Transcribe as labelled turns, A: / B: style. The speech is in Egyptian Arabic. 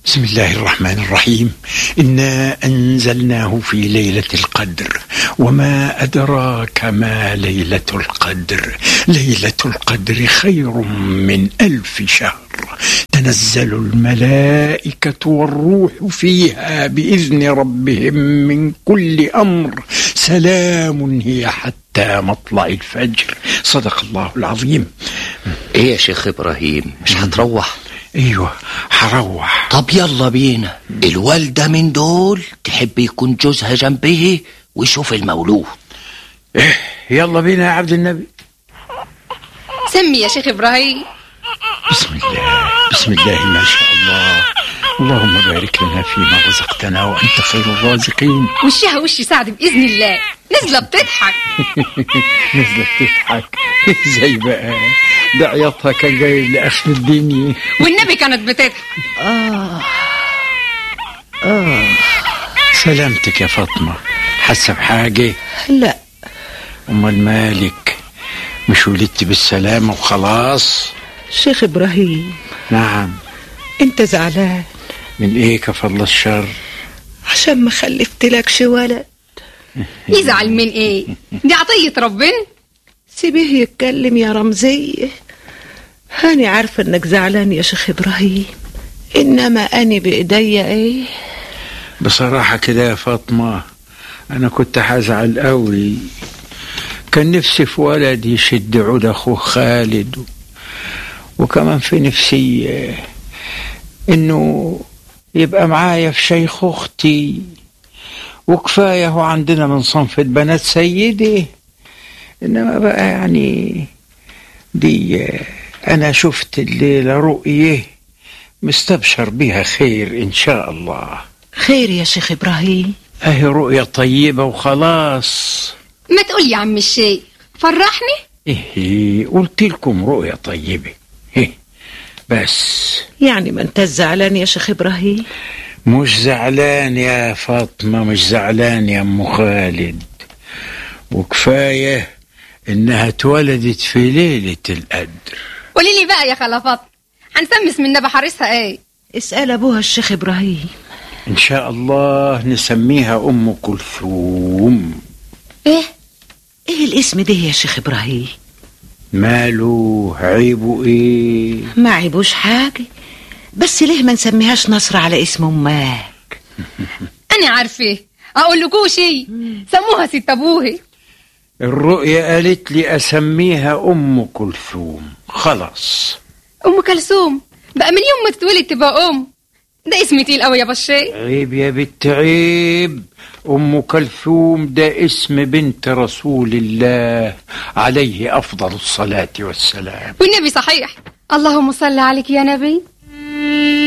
A: بسم الله الرحمن الرحيم انا انزلناه في ليله القدر وما ادراك ما ليله القدر ليله القدر خير من الف شهر تنزل الملائكه والروح فيها باذن ربهم من كل امر سلام هي حتى مطلع الفجر صدق الله العظيم
B: ايه يا شيخ ابراهيم مش هتروح
A: ايوه هروح
B: طب يلا بينا الوالدة من دول تحب يكون جوزها جنبه ويشوف المولود
A: إيه يلا بينا يا عبد النبي
C: سمي يا شيخ إبراهيم
A: بسم الله بسم الله ما شاء الله اللهم بارك لنا فيما رزقتنا وانت خير الرازقين
C: وشها وش سعد بإذن الله نزلة بتضحك
A: نزلت تضحك زي بقى ده عياطها كان جاي لاخر الدنيا
C: والنبي كانت بتضحك
A: سلامتك يا فاطمه حاسه بحاجه
D: لا
A: امال مالك مش ولدت بالسلامه وخلاص
D: شيخ إبراهيم
A: نعم
D: أنت زعلان
A: من ايه كفضل الشر
D: عشان ما خلفتلكش ولد
C: يزعل من ايه دي عطية ربنا
D: سيبيه يتكلم يا رمزية هاني عارفة انك زعلان يا شيخ إبراهيم إنما أنا بإيديا إيه
A: بصراحة كده يا فاطمة أنا كنت هزعل قوي كان نفسي في ولد يشد عود أخوه خالد وكمان في نفسي آه، إنه يبقى معايا في شيخ أختي وكفاية هو عندنا من صنف بنات سيدي إنما بقى يعني دي آه، أنا شفت الليلة رؤية مستبشر بها خير إن شاء الله
D: خير يا شيخ إبراهيم
A: اهي رؤية طيبة وخلاص
C: ما تقول يا عم الشيخ فرحني
A: ايه قلت لكم رؤية طيبة ايه بس
D: يعني ما أنت زعلان يا شيخ إبراهيم
A: مش زعلان يا فاطمة مش زعلان يا ام خالد وكفاية انها اتولدت في ليلة القدر
C: قولي لي بقى يا خالة فاطمة هنسمي اسم النبي حارسها ايه
D: اسأل أبوها الشيخ إبراهيم
A: ان شاء الله نسميها ام كلثوم
C: ايه
D: إيه الاسم ده يا شيخ إبراهيم
A: ماله عيبه ايه
D: ما عيبوش حاجة بس ليه ما نسميهاش نصر على اسم أمك
C: انا عارفه اقول لكم شيء سموها ست ابوها
A: الرؤية قالت لي اسميها ام كلثوم خلاص
C: ام كلثوم بقى من يوم ما تتولد تبقى ام ده اسم تقيل قوي يا بشير
A: عيب يا بنت عيب أم كلثوم ده اسم بنت رسول الله عليه أفضل الصلاة والسلام
C: والنبي صحيح اللهم صل عليك يا نبي